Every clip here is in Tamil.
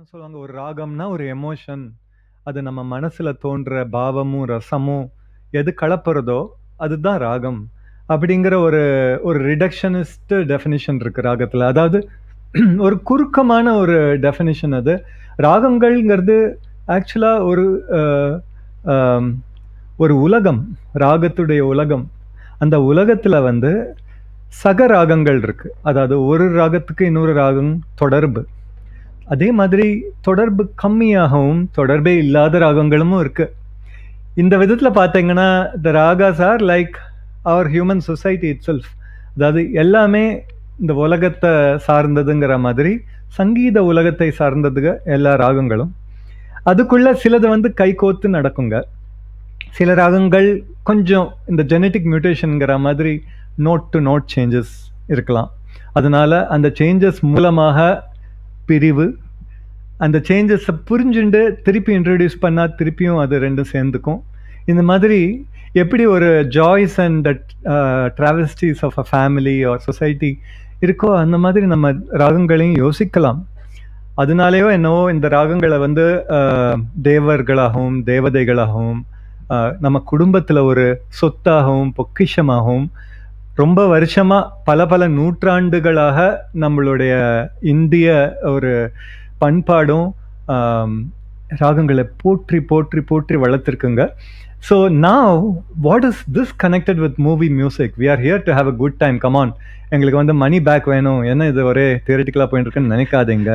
எல்லாரும் சொல்லுவாங்க ஒரு ராகம்னா ஒரு எமோஷன் அது நம்ம மனசுல தோன்ற பாவமும் ரசமும் எது கலப்புறதோ அதுதான் ராகம் அப்படிங்கிற ஒரு ஒரு ரிடக்ஷனிஸ்ட் டெஃபினிஷன் இருக்கு ராகத்துல அதாவது ஒரு குறுக்கமான ஒரு டெஃபினிஷன் அது ராகங்கள்ங்கிறது ஆக்சுவலா ஒரு அஹ், ஆம், ஒரு உலகம் ராகத்துடைய உலகம் அந்த உலகத்துல வந்து சக ராகங்கள் இருக்கு அதாவது ஒரு ராகத்துக்கு இன்னொரு ராகம் தொடர்பு அதே மாதிரி தொடர்பு கம்மியாகவும் தொடர்பே இல்லாத ராகங்களும் இருக்கு இந்த விதத்துல பார்த்தீங்கன்னா the ragas are like our human society itself அதாவது எல்லாமே இந்த உலகத்தை சார்ந்ததுங்கிற மாதிரி சங்கீத உலகத்தை சார்ந்ததுங்க எல்லா ராகங்களும் அதுக்குள்ள சிலது வந்து கைகோத்து நடக்குங்க சில ராகங்கள் கொஞ்சம் இந்த ஜெனட்டிக் மியூட்டேஷனுங்கிற மாதிரி நோட் டு நோட் சேஞ்சஸ் இருக்கலாம் அதனால அந்த சேஞ்சஸ் மூலமாக பிரிவு அந்த சேஞ்சஸை புரிஞ்சுண்டு திருப்பி இன்ட்ரடியூஸ் பண்ணால் திருப்பியும் அது ரெண்டும் சேர்ந்துக்கும் இந்த மாதிரி எப்படி ஒரு joys and travails of a family or society இருக்கோ அந்த மாதிரி நம்ம ராகங்களையும் யோசிக்கலாம் அதனாலேயோ என்னவோ இந்த ராகங்களை வந்து ஆஹ், தேவர்களாகவும் தேவதைகளாகவும் ஆஹ், நம்ம குடும்பத்தில் ஒரு சொத்தாகவும் பொக்கிஷமாகவும் ரொம்ப வருஷமா பல பல நூற்றாண்டுகளாக நம்மளுடைய இந்திய ஒரு பண்பாடும் ஆம், ராகங்களை போற்றி போற்றி போற்றி வளர்த்துருக்குங்க so now what is this connected with movie music we are here to have a good time come on எங்களுக்கு வந்து மணி பேக் வேணும் என்ன இது ஒரே தியரட்டிக்கலாக போயிட்டு இருக்குன்னு நினைக்காதீங்க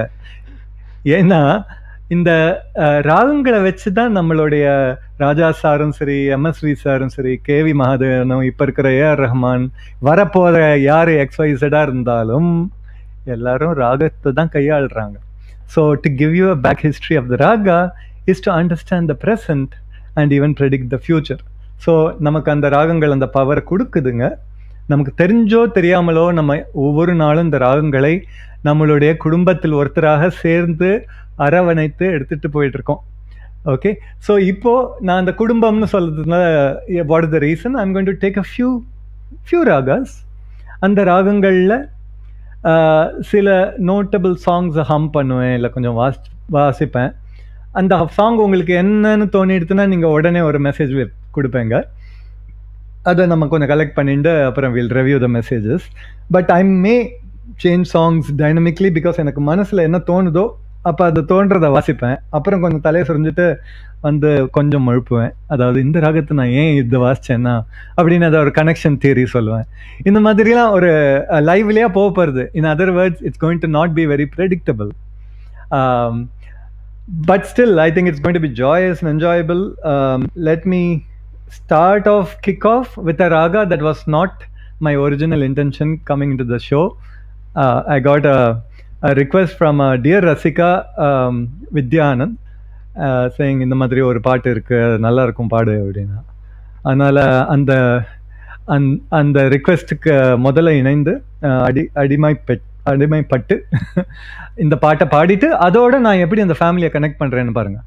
ஏன்னா இந்த அஹ், ராகங்களை வச்சு தான் நம்மளுடைய ராஜா சாரும் சரி எம்எஸ்வி சாரும் சரி கேவி மகாதேவனும் இப்போ இருக்கிற ஏஆர் ரஹ்மான் வரப்போகிற யார் எக்ஸ்வைசடாக இருந்தாலும் எல்லாரும் ராகத்தை தான் கையாளுறாங்க so to give you a back history of the raga is to understand the present and even predict the future so நமக்கு அந்த ராகங்கள் அந்த பவரை கொடுக்குதுங்க நமக்கு தெரிஞ்சோ தெரியாமலோ நம்ம ஒவ்வொரு நாளும் இந்த ராகங்களை நம்மளுடைய குடும்பத்தில் ஒருத்தராக சேர்ந்து அரவணைத்து எடுத்துட்டு போயிட்டு இருக்கோம் ஓகே ஸோ இப்போ நான் அந்த குடும்பம்னு சொல்றதுனால what is the reason I'm going to take a few few ragas அந்த ராகங்களில் சில நோட்டபிள் சாங்ஸை ஹம் பண்ணுவேன் இல்லை கொஞ்சம் வாசி வாசிப்பேன் அந்த சாங் உங்களுக்கு என்னன்னு தோணிடுதுன்னா நீங்கள் உடனே ஒரு மெசேஜ் கொடுப்பேங்க அதை நம்ம கொஞ்சம் கலெக்ட் பண்ணிட்டு அப்புறம் will review the messages but I may change songs dynamically because எனக்கு மனசில் என்ன தோணுதோ அப்போ அது தோன்றதை வாசிப்பேன் அப்புறம் கொஞ்சம் தலையை சொரிஞ்சுட்டு வந்து கொஞ்சம் முழுப்புவேன் அதாவது இந்த ராகத்தை நான் ஏன் இது வாசிச்சேன்னா அப்படின்னு அதை ஒரு கனெக்ஷன் தியரி சொல்லுவேன் இந்த மாதிரிலாம் ஒரு லைவ்லேயே போக போகிறது in other words it's going to not be very predictable but still i think it's going to be joyous and enjoyable um, let me start off kick off with a raga that was not my original intention coming into the show uh, i got a, a request from a dear rasika um, vidya anand uh, saying இந்த மாதிரி ஒரு பாட்டு இருக்கு அது நல்லா இருக்கும் பாடு அப்படின்னா அதனால அந்த அந்த- அந்த ரிக்வெஸ்ட்டுக்கு முதல்ல இணைந்து அஹ், அடி அடிமை பெட் அடிமைப்பட்டு இந்த பாட்டை பாடிட்டு அதோட நான் எப்படி அந்த ஃபேமிலியை கனெக்ட் பண்றேன்னு பாருங்க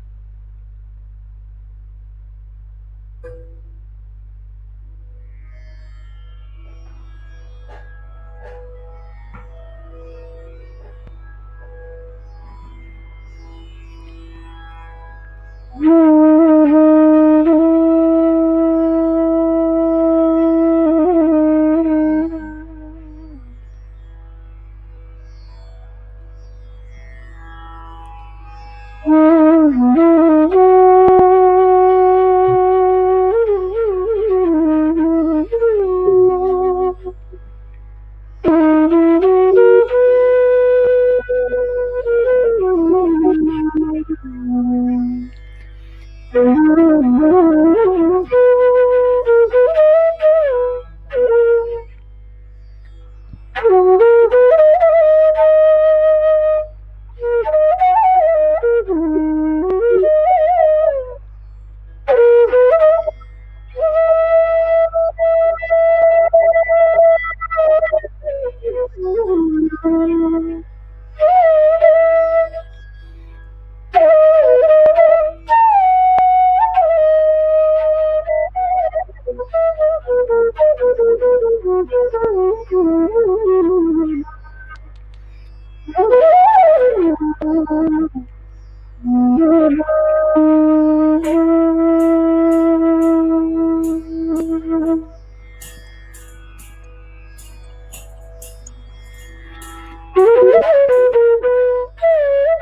Thank you.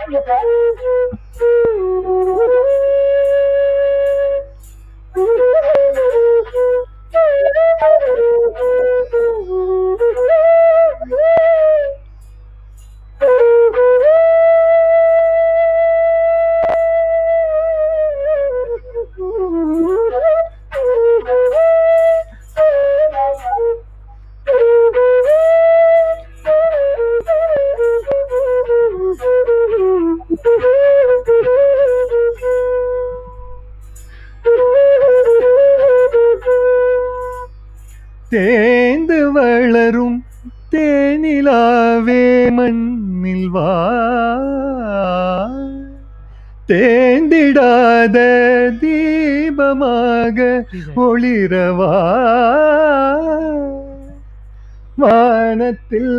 தேந்து வளரும் தேனிலாவே மண்ணில் வா தேந்திடாத தீபமாக ஒளிரவா வானத்தில்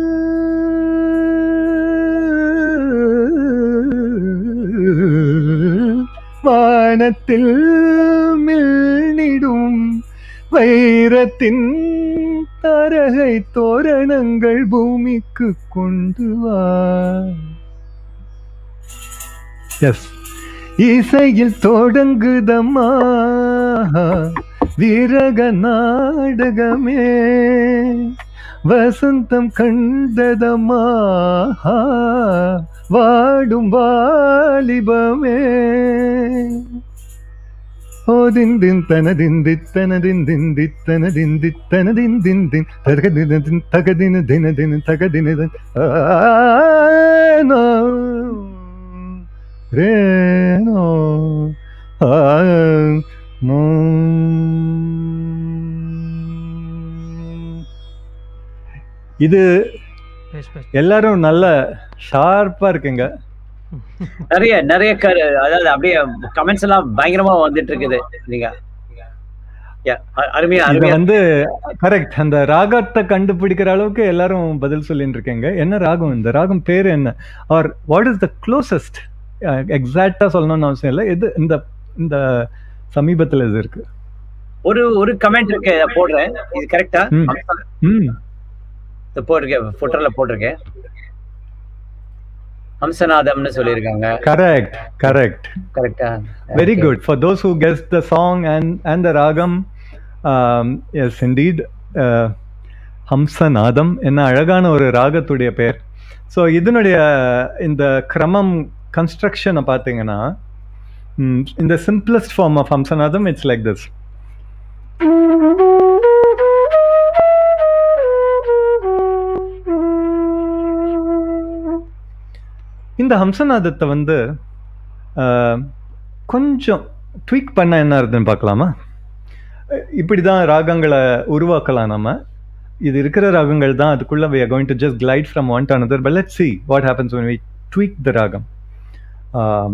வானத்தில் மில்னிடும் வைரத்தின் தரகை தோரணங்கள் பூமிக்கு கொண்டு வா எஸ் இசையில் தொடங்குதம்மா வீரக நாடகமே வசந்தம் கண்டதம்மா வாடும் வாலிபமே ஓ தின் தின் தன தின் தித்தன தின் தின் தித்தன தின் தித்தன தின் தின் தின் தகதின தின் தகதின தின தின தகதின தின் ஆனோ ரேனோ ஆனோ இது பேஸ் பேஸ் எல்லாரும் நல்ல ஷார்ப்பா இருக்குங்க நிறைய நிறைய கரு அதாவது அப்படியே கமெண்ட்ஸ் எல்லாம் பயங்கரமா வந்துட்டு இருக்குது நீங்க Yeah, அ- அருமையா இது அருமையா வந்து கரெக்ட் அந்த ராகத்தை கண்டுபிடிக்கிற அளவுக்கு எல்லாரும் பதில் சொல்லிட்டு இருக்கீங்க என்ன ராகம் இந்த ராகம் பேர் என்ன or what is the closest எக்ஸாக்டா சொல்லணும்னு அவசியம் இல்லை இது இந்த இந்த சமீபத்துல இது இருக்கு ஒரு ஒரு கமெண்ட் இருக்கு இதை போடுறேன் இது கரெக்டா ம். ம் இது போட்டிருக்கேன் ஃபுட்டர்ல போட்டிருக்கேன் ஹம்சநாதம்னு சொல்லியிருக்காங்க கரெக்ட் கரெக்ட் கரெக்டா very good for those who guess the song and and the ragam yes indeed ஹம்சநாதம் என்ன அழகான ஒரு ராகத்துடைய பெயர் ஸோ இதனுடைய இந்த கிரமம் கன்ஸ்ட்ரக்ஷனை பார்த்தீங்கன்னா ம், இந்த simplest form of Hamsanadam it's like this இந்த ஹம்சநாதத்தை வந்து ஆஹ், கொஞ்சம் ட்வீக் பண்ண என்ன இருக்குன்னு பார்க்கலாமா இப்படி தான் ராகங்களை உருவாக்கலாம் நம்ம இது இருக்கிற ராகங்கள் தான் அதுக்குள்ள we are going to just glide from one to another but let's see what happens when we tweak the ragam um,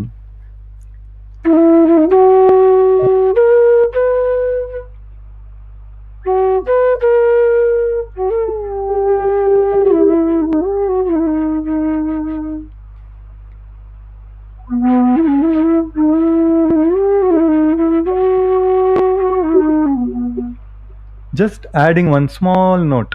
just adding one small note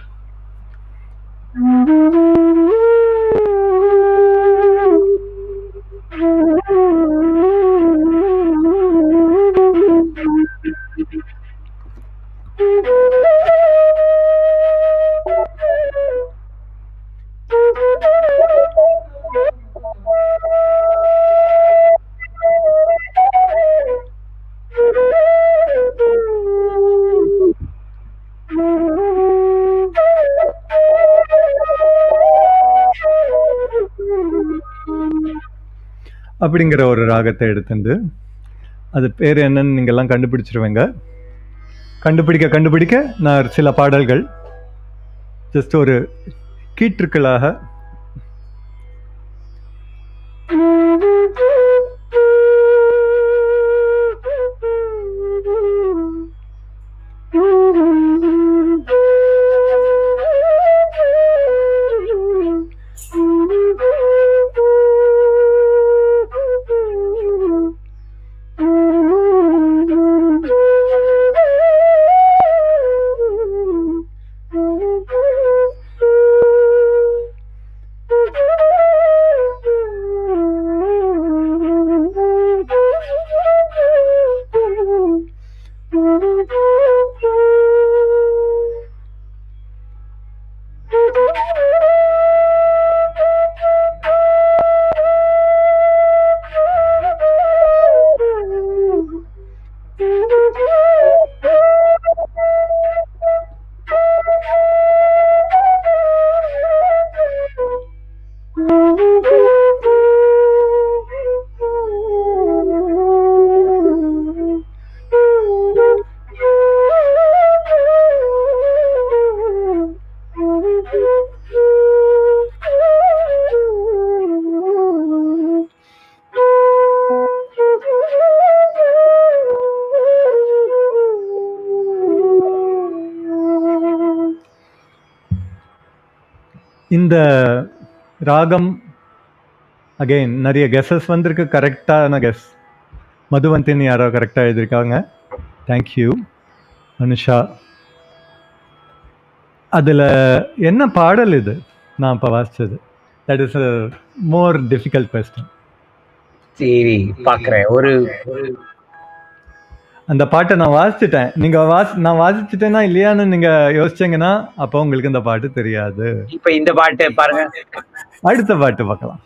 அப்படிங்கிற ஒரு ராகத்தை எடுத்துண்டு அது பேர் என்னன்னு நீங்க எல்லாம் கண்டுபிடிச்சிருவீங்க கண்டுபிடிக்க கண்டுபிடிக்க நான் சில பாடல்கள் ஜஸ்ட் ஒரு கீற்றுக்களாக இந்த ராகம் அகைன் நிறைய கெஸஸ் வந்திருக்கு கரெக்டான கெஸ் மதுவந்தின்னு யாரோ கரெக்டாக எழுதியிருக்காங்க தேங்க்யூ அனுஷா அதில் என்ன பாடல் இது நான் இப்போ வாசிச்சது that is a more difficult question சரி பாக்குறேன் ஒரு ஒரு அந்த பாட்டை நான் வாசிச்சிட்டேன் நீங்க வாசி நான் வாசிச்சிட்டேன்னா இல்லையான்னு நீங்க யோசிச்சீங்கன்னா அப்போ உங்களுக்கு இந்த பாட்டு தெரியாது இப்ப இந்த பாட்டு பாருங்க அடுத்த பாட்டு பார்க்கலாம்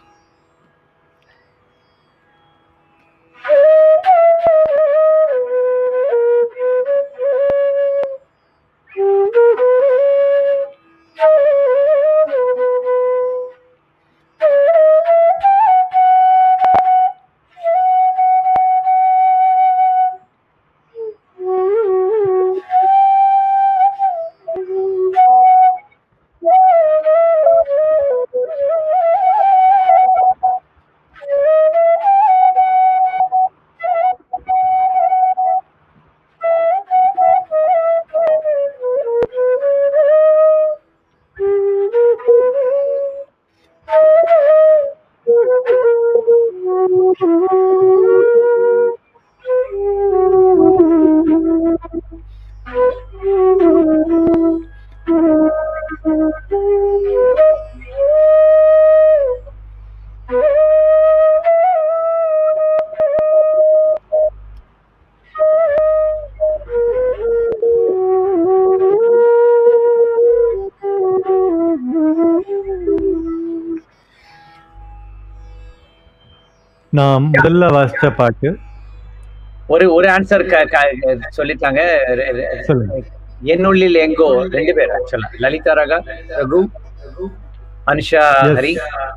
நான் முதல்ல வாசிச்ச பாட்டு ஒரு ஒரு ஆன்சர் சொல்லிட்டாங்க ரெ- ரெ- சொல்லுங்க என்னுள்ளில் எங்கோ ரெண்டு பேர் ஆக்சுவலா Lalitha Raga Raghu Anusha Yes. Hari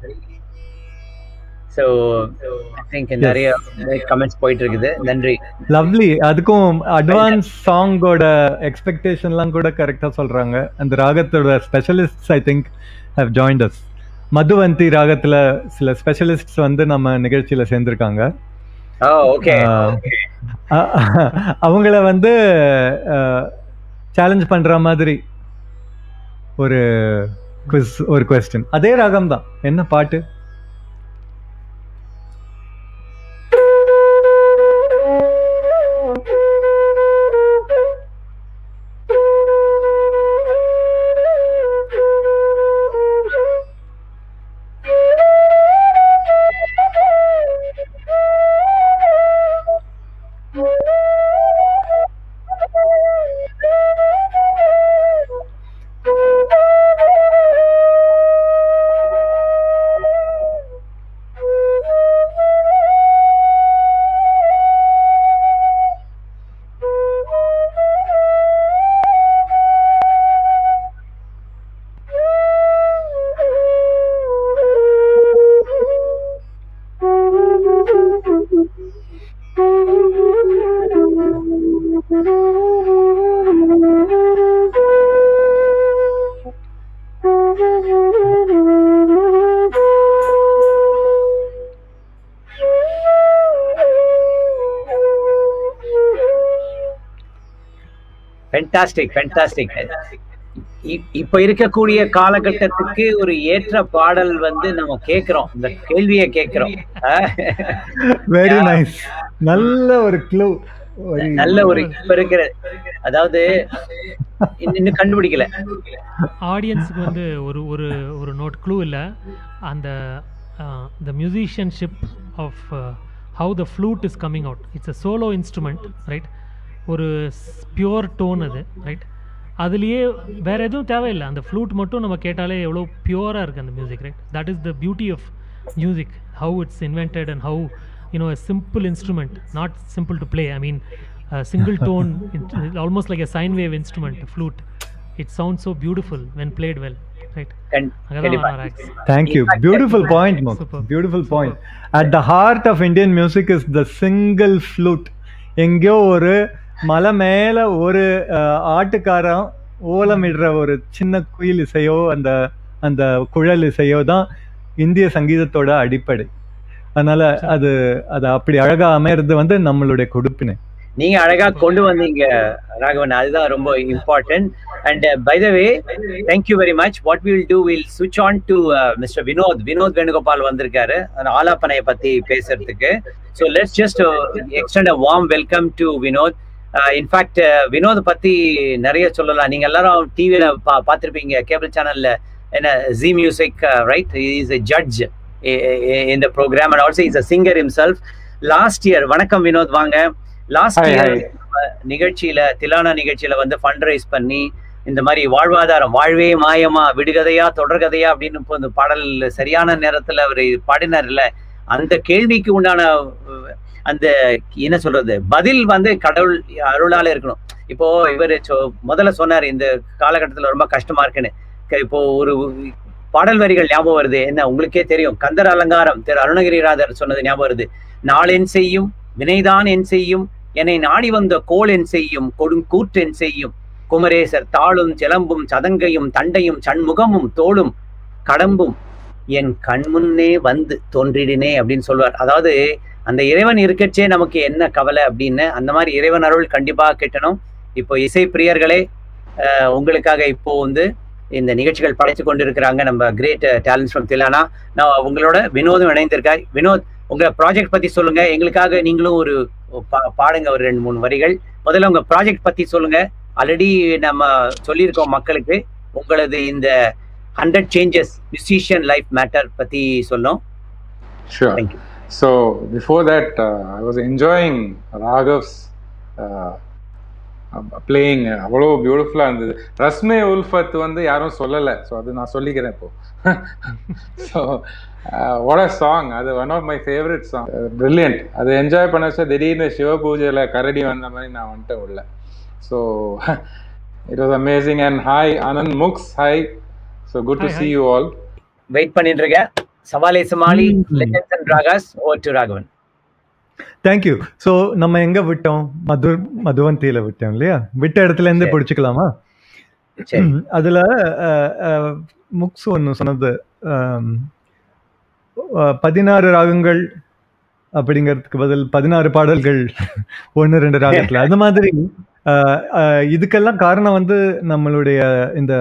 so I think நிறைய கமெண்ட்ஸ் போயிட்டு இருக்குது நன்றி லவ்லி அதுக்கும் அட்வான்ஸ் சாங்கோட எக்ஸ்பெக்டேஷன்லாம் கூட கரெக்டாக சொல்றாங்க அந்த ராகத்தோட specialists I think have joined us Madhuvanti ராகத்துல சில ஸ்பெஷலிஸ்ட்ஸ் வந்து நம்ம நிகழ்ச்சியில சேர்ந்திருக்காங்க ஓ ஓகே ஆஹ், அ- அவங்கள வந்து சேலஞ்ச் பண்ற மாதிரி ஒரு குவிஸ் ஒரு கொஸ்டின் அதே ராகம் தான் என்ன பாட்டு ஃபென்டாஸ்டிக் ஃபென்டாஸ்டிக் இப்ப இருக்கக்கூடிய காலகட்டத்துக்கு ஒரு ஏற்ற பாடல் வந்து நம்ம கேக்குறோம் இந்த கேள்வியை கேக்குறோம் ஆஹ் வெரி நைஸ் நல்ல ஒரு க்ளூ நல்ல ஒரு இப்ப இருக்கிற அதாவது இன்னும் இன்னும் கண்டுபிடிக்கல ஆடியன்ஸுக்கு வந்து ஒரு ஒரு ஒரு நோட் க்ளூ இல்லை அந்த the musicianship of how the flute is coming out it's a solo instrument right ஒரு பியூர் டோன் அது ரைட் அதுலேயே வேறு எதுவும் தேவையில்லை அந்த ஃப்ளூட் மட்டும் நம்ம கேட்டாலே எவ்வளோ பியூராக இருக்குது அந்த music right that is the beauty of music how it's invented and how you know a simple instrument not simple to play i mean a single tone it, almost like a sine wave instrument a flute it sounds so beautiful when played well right கண்- அங்கதான் கண்டிப்பா. வர rags. Thank you beautiful point Superb. Beautiful point at the heart of Indian music is the single flute எங்கேயோ ஒரு மலை மேல ஒரு அஹ், ஆட்டுக்காரன் ஓலமிடுற ஒரு சின்ன குயில் இசையோ அந்த அந்த குழல் இசையோ தான் இந்திய சங்கீதத்தோட அடிப்படை அதனால அது அது அப்படி அழகா அமையறது வந்து நம்மளுடைய கொடுப்பினை நீங்க அழகா கொண்டு வந்தீங்க ராகவன் அதுதான் ரொம்ப important and by the way thank you very much what will do will switch on to mister Vinod Vinod Venugopal வந்திருக்காரு அந்த ஆலாப்பனையை பத்தி பேசுறதுக்கு so let's just extend a warm welcome to Vinod in fact Vinod பத்தி நிறைய சொல்லலாம் நீங்க எல்லாரும் டிவியில பா பார்த்துருப்பீங்க கேபிள் சேனல்ல என்ன Zee music right is a judge இந்த program and also is a singer himself last year வணக்கம் வினோத் வாங்க லாஸ்ட் Hi, இயர் hi. நிகழ்ச்சியில திலானா நிகழ்ச்சியில வந்து ஃபண்ட் ரைஸ் பண்ணி இந்த மாதிரி வாழ்வாதாரம் வாழ்வே மாயமா விடுகதையா தொடர்கதையா அப்படின்னு இப்போ இந்த பாடல் சரியான நேரத்துல அவர் பாடினார்ல அந்த கேள்விக்கு உண்டான அஹ், அந்த என்ன சொல்றது பதில் வந்து கடவுள் அருளால இருக்கணும் இப்போ இவர் முதல்ல சொன்னார் இந்த காலகட்டத்துல ரொம்ப கஷ்டமா இருக்குன்னு க- இப்போ ஒரு பாடல் வரிகள் ஞாபகம் வருது என்ன உங்களுக்கே தெரியும் கந்தர் அலங்காரம் திரு அருணகிரிநாதர் சொன்னது ஞாபகம் வருது நாளென் செய்யும் வினைதான் என் செய்யும் என்னை நாடி வந்த கோல் என் செய்யும் கொடுங்கூற்றென் செய்யும் குமரேசர் தாளும் சிலம்பும் சதங்கையும் தண்டையும் சண்முகமும் தோளும் கடம்பும் என் கண்முன்னே வந்து தோன்றிடினே அப்படின்னு சொல்லுவார் அதாவது அந்த இறைவன் இருக்கச்சே நமக்கு என்ன கவலை அப்படின்னு அந்த மாதிரி இறைவன் அருள் கண்டிப்பாக கிட்டணும் இப்போ இசை பிரியர்களே அஹ், உங்களுக்காக இப்போ வந்து இந்த நிகழ்ச்சிகள் படைத்து கொண்டிருக்கிறாங்க நம்ம கிரேட் டேலண்ட்ஸ் ஃப்ரம் திலானா நான் உங்களோட வினோதம் இணைந்திருக்கார் வினோத் உங்க ப்ராஜெக்ட் பத்தி சொல்லுங்க எங்களுக்காக நீங்களும் ஒரு பா- பாடுங்க ஒரு ரெண்டு மூணு வரிகள் முதல்ல உங்க ப்ராஜெக்ட் பத்தி சொல்லுங்க ஆல்ரெடி நம்ம சொல்லியிருக்கோம் மக்களுக்கு உங்களது இந்த hundred changes musician life matter பத்தி சொன்னோம் Sure. Thank you. So before that, uh, I was enjoying Raghav's uh, uh, playing அவ்வளோ பியூட்டிஃபுல்லாக இருந்தது ரஸ்மே உல்ஃபத் வந்து யாரும் சொல்லலை ஸோ அது நான் சொல்லிக்கிறேன் இப்போ ஸோ வாட் அ சாங் அது one of my favourite song brilliant அது என்ஜாய் பண்ண வச்சா திடீர்னு சிவ பூஜையில் கரடி வந்த மாதிரி நான் வந்துட்டேன் உள்ள so it was amazing and hi Anand முக்ஸ் hi so good to Hi, see hi. You all wait பண்ணிட்டு இருக்க சவாலே சமாளி ம். Legends and ragas oh to Raghavan thank you so நம்ம எங்க விட்டோம் மது மதுவந்தியில விட்டோம் இல்லையா விட்ட இடத்துல இருந்து சரி. பிடிச்சிக்கலாமா சரி அதுல அஹ், அஹ், முக்ஸ் ஒன்று சொன்னது ஆம், அஹ், பதினாறு ராகங்கள் அப்படிங்கிறதுக்கு பதில் பதினாறு பாடல்கள் ஒன்று ரெண்டு ராகத்துல அது மாதிரி அஹ், அஹ், இதுக்கெல்லாம் காரணம் வந்து நம்மளுடைய இந்த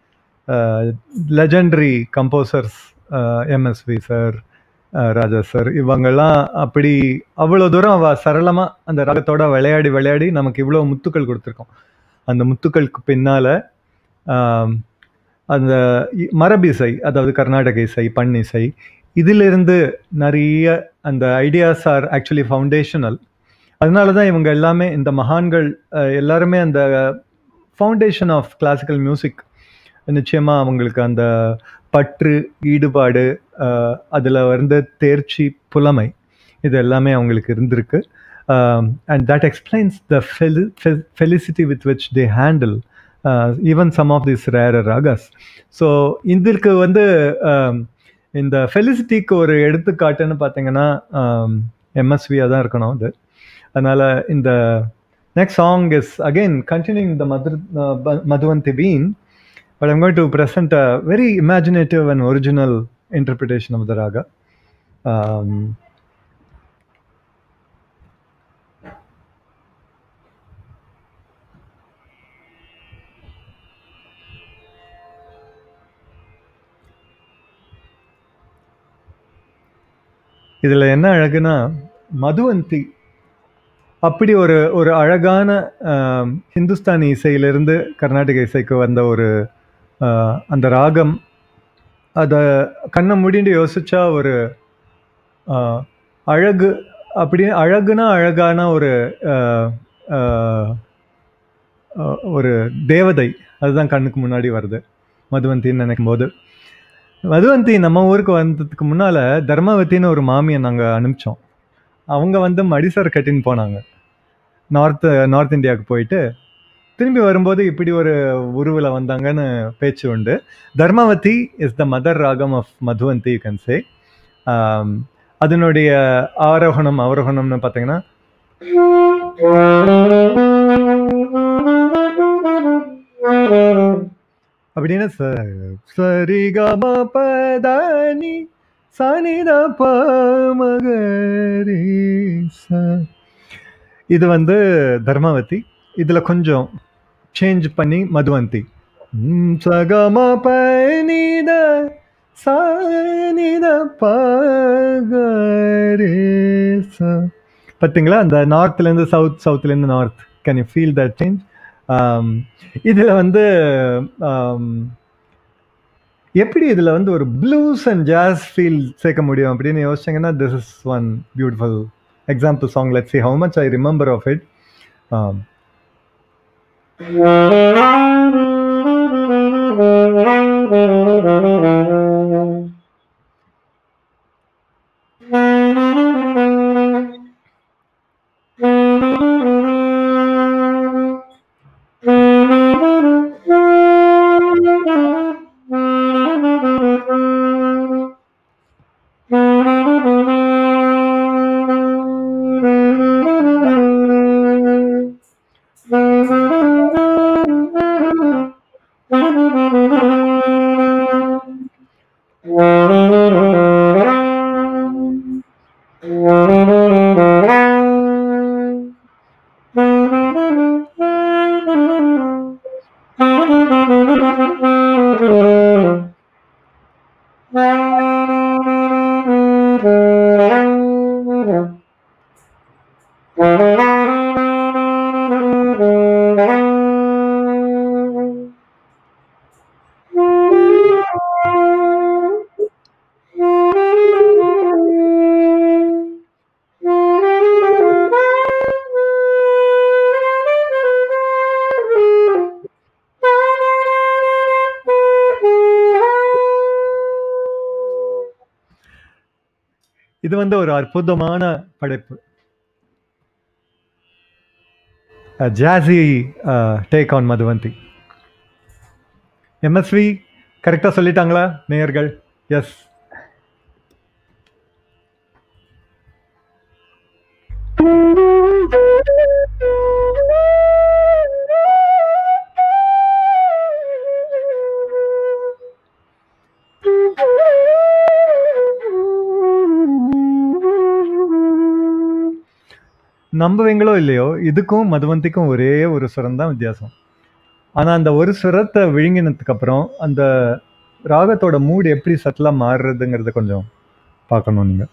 legendary composers MSV sir Raja sir இவங்கெல்லாம் அப்படி அவ்வளோ தூரம் அவ சரளமா அந்த ராகத்தோட விளையாடி விளையாடி நமக்கு இவ்வளோ முத்துக்கள் கொடுத்துருக்கோம் அந்த முத்துக்களுக்கு பின்னால ஆம், அந்த இ- மரபிசை அதாவது கர்நாடக இசை பண்ணிசை இதிலிருந்து நிறைய அந்த ஐடியாஸ் ஆர் ஆக்சுவலி ஃபவுண்டேஷனல் அதனால தான் இவங்க எல்லாமே இந்த மகான்கள் அஹ், எல்லாருமே அந்த ஃபவுண்டேஷன் ஆஃப் கிளாசிக்கல் மியூசிக் நிச்சயமாக அவங்களுக்கு அந்த பற்று ஈடுபாடு அதில் வந்து தேர்ச்சி புலமை இது எல்லாமே அவங்களுக்கு இருந்திருக்கு and that explains the felicity with which they handle even some of this rare ragas so இதற்கு வந்து um, இந்த ஃபெலிசிட்டிக்கு ஒரு எடுத்துக்காட்டுன்னு பார்த்தீங்கன்னா எம்எஸ்வியாக தான் இருக்கணும் அது அதனால் இந்த next song is again continuing the Madhu Madhuvanti been but I'm going to present a very imaginative and original interpretation of the raga. Um, இதில் என்ன அழகுனா மதுவந்தி அப்படி ஒரு ஒரு அழகான ஆம், ஹிந்துஸ்தானி இசையிலிருந்து கர்நாடக இசைக்கு வந்த ஒரு ஆ, அந்த ராகம் அதை கண்ணை மூடிட்டு யோசிச்சா ஒரு ஆ, அழகு அப்படி அழகுனா அழகான ஒரு ஆ, ஆ, ஆ, ஒரு தேவதை அதுதான் கண்ணுக்கு முன்னாடி வருது மதுவந்தின்னு நினைக்கும் போது மதுவந்தி நம்ம ஊருக்கு வந்ததுக்கு முன்னால் தர்மவத்தின்னு ஒரு மாமியை நாங்கள் அனுப்பிச்சோம் அவங்க வந்து மடிசர் கட்டின்னு போனாங்க நார்த் நார்த் இந்தியாவுக்கு போயிட்டு திரும்பி வரும்போது இப்படி ஒரு உருவில் வந்தாங்கன்னு பேச்சு உண்டு Dharmavati is the mother ragam of Madhuvanti you can say அதனுடைய ஆரோகணம் அவரோகணம்னு பார்த்தீங்கன்னா அப்படின்னு ச- சரிகம பதானி சனித பமகரி ச இது வந்து தர்மவதி இதில் கொஞ்சம் சேஞ்ச் பண்ணி மதுவந்தி ம், சகம பனித சானித பகரேச பார்த்தீங்களா அந்த நார்த்லேருந்து சவுத் சவுத்லேருந்து north can you feel that change இதில் வந்து ஆம், எப்படி இதில் வந்து ஒரு ப்ளூஸ் அண்ட் ஜாஸ் ஃபீல் சேர்க்க முடியும் அப்படின்னு யோசிச்சிங்கன்னா this is one beautiful example song let see how much I remember of it இது வந்து ஒரு அற்புதமான படைப்பு jazzy take on Madhuvanti MSV கரெக்டாக சொல்லிட்டாங்களா நேயர்கள் எஸ் நம்புவீங்களோ இல்லையோ இதுக்கும் மதுவந்திக்கும் ஒரே ஒரு சுரம் தான் வித்தியாசம் ஆனால் அந்த ஒரு சுரத்தை விழுங்கினதுக்கு அப்புறம் அந்த ராகத்தோட மூடு எப்படி சட்டிலாக மாறுறதுங்கிறத கொஞ்சம் பார்க்கணும் நீங்கள்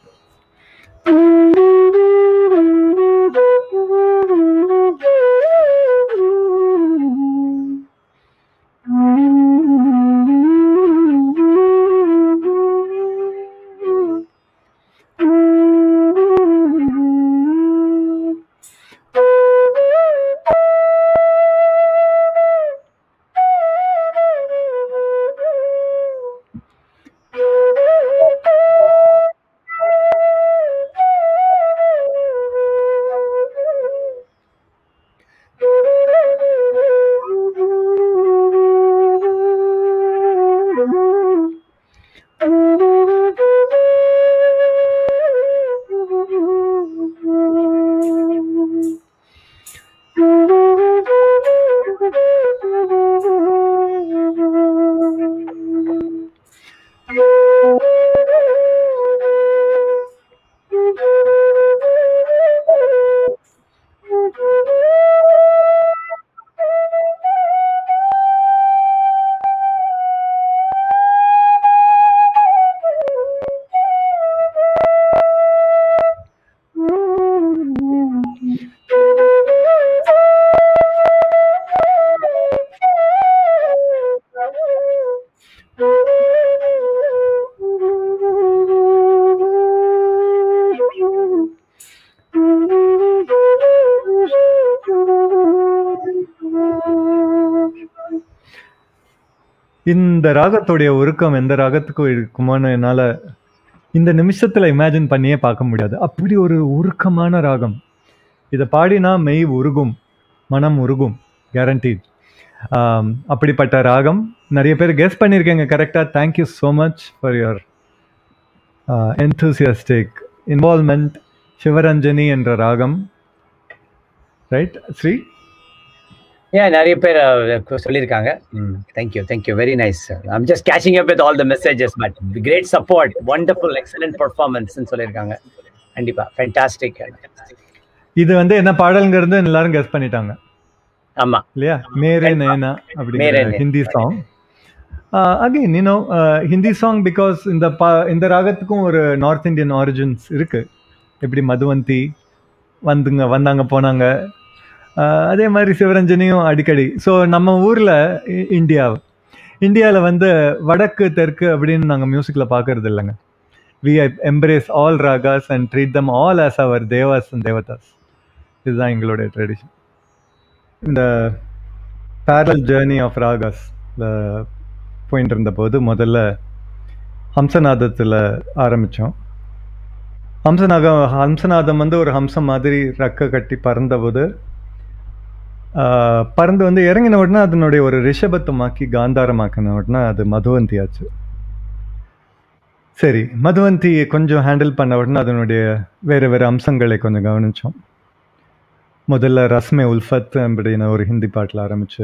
இந்த ராகத்துடைய உருக்கம் எந்த ராகத்துக்கும் இருக்குமான்னு என்னால் இந்த நிமிஷத்தில் இமேஜின் பண்ணியே பார்க்க முடியாது அப்படி ஒரு உருக்கமான ராகம் இதை பாடினா மெய் உருகும் மனம் உருகும் கேரண்டீட் அப்படிப்பட்ட ராகம் நிறைய பேர் கெஸ் பண்ணியிருக்கீங்க கரெக்டாக thank you so much for your enthusiastic involvement Shivaranjani என்ற ராகம் ரைட் ஸ்ரீ ஏன் நிறைய பேர் அஹ், சொல்லியிருக்காங்க thank you thank you very nice I'm just catching up with all the messages but great support wonderful excellent performance சொல்லியிருக்காங்க கண்டிப்பா ஃபேண்டாஸ்டிக் இது வந்து என்ன பாடல்ங்கிறது எல்லாரும் கெஸ் பண்ணிட்டாங்க ஆமா இல்லையா மேரே கண்டிப்பா. நயனா மேரே அப்படிங்கிற நயனா. Hindi song again you know Hindi song because இந்த பா இந்த ராகத்துக்கும் ஒரு நார்த் இந்தியன் ஆரிஜின்ஸ் இருக்கு எப்படி மதுவந்தி வந்துங்க வந்தாங்க போனாங்க ஆஹ் அதே மாதிரி சிவரஞ்சனியும் அடிக்கடி ஸோ நம்ம ஊரில் இந்தியா இந்தியாவில் வந்து வடக்கு தெற்கு அப்படின்னு நாங்கள் மியூசிக்கில் பார்க்கறது இல்லைங்க we embrace all ragas and treat them all as our devas and devatas இதுதான் எங்களுடைய ட்ரெடிஷன் இந்த பேரல் ஜேர்னி ஆஃப் ராகாஸ் போயிட்டு இருந்தபோது முதல்ல ஹம்சநாதத்தில் ஆரம்பித்தோம் ஹம்சநாகம் ஹம்சநாதம் வந்து ஒரு ஹம்சம் மாதிரி ரெக்க கட்டி பறந்தபோது ஆஹ், பறந்து வந்து இறங்கின உடனே அதனுடைய ஒரு ரிஷபத்துமாக்கி காந்தாரமாக்கின உடனே அது மதுவந்தி ஆச்சு சரி மதுவந்தி கொஞ்சம் ஹேண்டில் பண்ண உடனே அதனுடைய வேறு வேறு அம்சங்களை கொஞ்சம் கவனித்தோம் முதல்ல ரஸ்மே உல்ஃபத் அப்படின்னு ஒரு ஹிந்தி பாட்டில் ஆரம்பிச்சு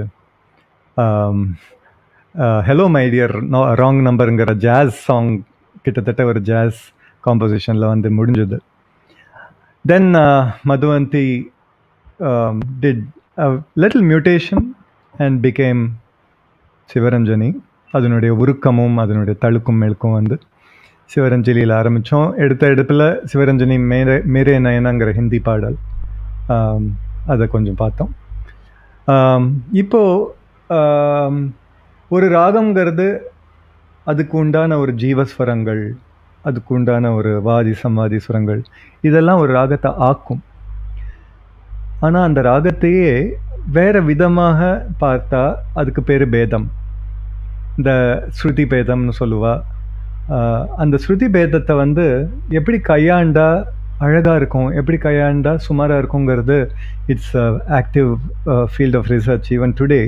ஹலோ மை டியர் ராங் நம்பருங்கிற ஜாஸ் சாங் கிட்டத்தட்ட ஒரு ஜாஸ் காம்போசிஷனில் வந்து முடிஞ்சது then Madhuvanti did little mutation and became Shivaranjani அதனுடைய உருக்கமும் அதனுடைய தழுக்கும் மெழுக்கும் வந்து சிவரஞ்சலியில் ஆரம்பித்தோம் எடுத்த எடுப்பில் சிவரஞ்சனி மேரே மேரே நயனாங்கிற ஹிந்தி பாடல் ஆம், அதை கொஞ்சம் பார்த்தோம் ஆம், இப்போ ஆம், ஒரு ராகம்ங்கிறது அதுக்கு உண்டான ஒரு ஜீவஸ்வரங்கள் அதுக்கு உண்டான ஒரு வாதி சமாதி சுரங்கள் இதெல்லாம் ஒரு ராகத்தை ஆக்கும் ஆனால் அந்த ராகத்தையே வேற விதமாக பார்த்தா அதுக்கு பேர் பேதம் இந்த ஸ்ருதி பேதம்னு சொல்லுவா ஆஹ் அந்த ஸ்ருதி பேதத்தை வந்து எப்படி கையாண்டா அழகாக இருக்கும் எப்படி கையாண்டா சுமாராக இருக்குங்கிறது it's active field of research even today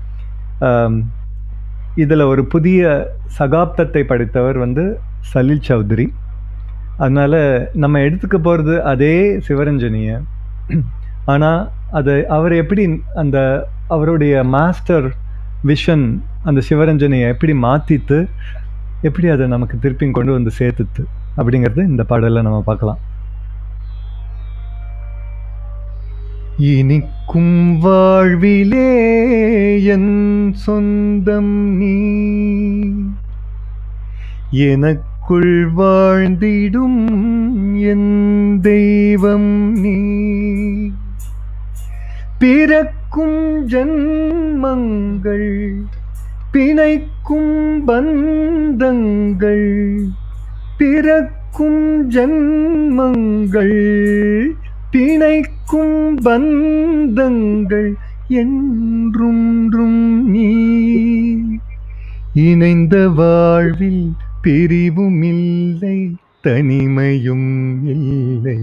இதில் ஒரு புதிய சகாப்தத்தை படித்தவர் வந்து சலீல் சௌத்ரி அதனால் நம்ம எடுத்துக்க போகிறது அதே சிவரஞ்சனியை ஆனால் அது அவர் எப்படி அந்த அவருடைய மாஸ்டர் விஷன் அந்த சிவரஞ்சனியை எப்படி மாற்றித்து எப்படி அதை நமக்கு திருப்பி கொண்டு வந்து சேர்த்துத்து அப்படிங்கிறது இந்த பாடலில் நம்ம பார்க்கலாம் இனிக்கும் வாழ்விலே என் சொந்தம் நீ எனக்குள் வாழ்ந்திடும் என் தெய்வம் நீ பிறக்கும் ஜன்மங்கள் பிணைக்கும் பந்தங்கள் பிறக்கும் ஜன்மங்கள் பிணைக்கும் பந்தங்கள் என்றும் நீ இணைந்த வாழ்வில் பிரிவும் இல்லை தனிமையும் இல்லை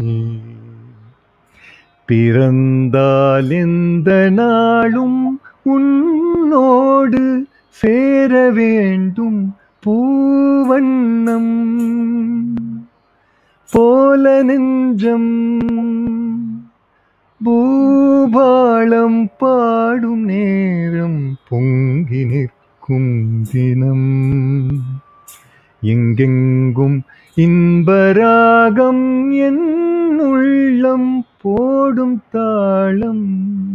பிறந்தால் எந்த நாளும் உன்னோடு சேர வேண்டும் பூவண்ணம் போல நெஞ்சம் பூபாளம் பாடும் நேரம் பொங்கி நிற்கும் தினம் எங்கெங்கும் இன்பராகம் என் உள்ளம் போடும் தாளம்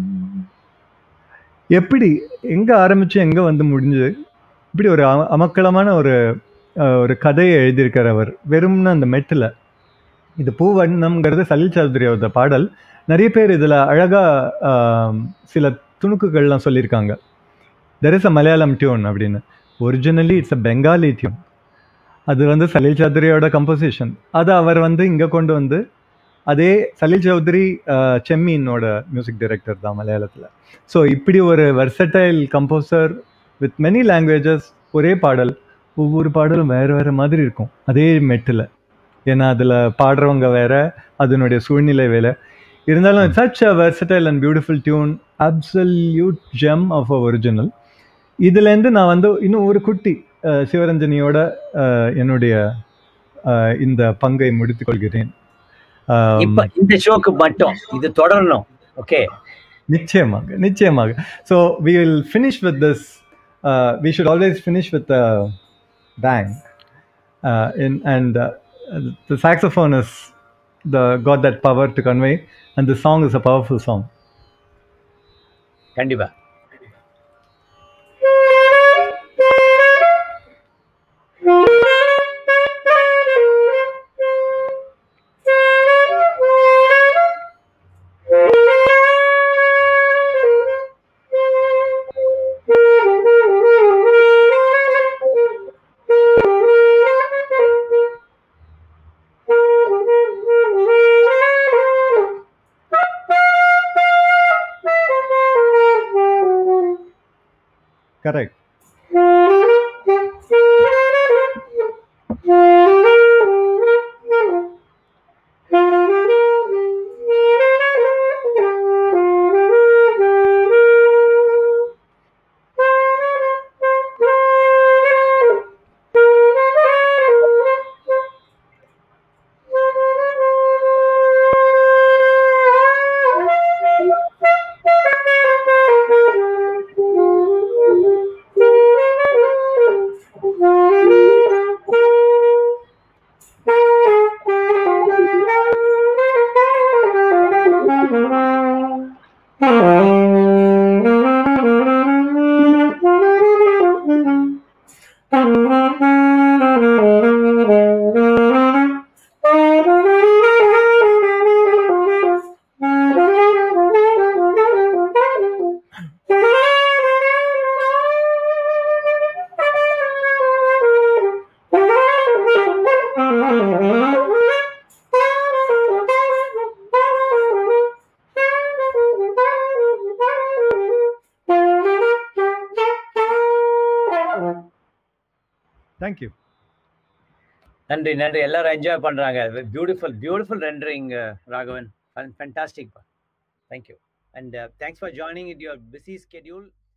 எப்படி எங்க ஆரம்பிச்சு எங்க வந்து முடிஞ்சது இப்படி ஒரு அம- அமக்களமான ஒரு அஹ், ஒரு கதையை எழுதியிருக்கார் அவர் வெறும்னு அந்த மெட்டில் இது பூவண்ணம்ங்கிறது சலில் சௌத்ரியோட பாடல் நிறைய பேர் இதில் அழகாக சில துணுக்குகள்லாம் சொல்லியிருக்காங்க there is a Malayalam tune அப்படின்னு originally it's a Bengali tune அது வந்து சலீல் சௌத்ரியோட கம்போசிஷன் அதை அவர் வந்து இங்கே கொண்டு வந்து அதே சலீல் சௌத்ரி அஹ், செம்மீனோட மியூசிக் டைரக்டர் தான் மலையாளத்தில் ஸோ இப்படி ஒரு versatile composer with many languages ஒரே பாடல் ஒவ்வொரு பாடலும் வேறு வேறு மாதிரி இருக்கும் அதே மெட்டில் ஏன்னா அதில் பாடுறவங்க வேற அதனுடைய சூழ்நிலை வேற இருந்தாலும் such a versatile and beautiful tune absolute gem of a original இதுலேருந்து நான் வந்து இன்னும் ஒரு குட்டி அஹ், சிவரஞ்சனியோட அஹ், என்னுடைய அஹ், இந்த பங்கை முடித்துக் கொள்கிறேன் ஆம், இப்ப இந்த ஷோக்கு மட்டும் இது தொடரணும் ஓகே நிச்சயமாக நிச்சயமாக so we will finish with this we should always finish with bang in and the saxophone is the got that power to convey and the song is a powerful song கண்டிப்பா correct thank you நன்றி நன்றி எல்லாரும் என்ஜாய் பண்றாங்க beautiful beautiful rendering Raghavan fantastic thank you and thanks for joining it your busy schedule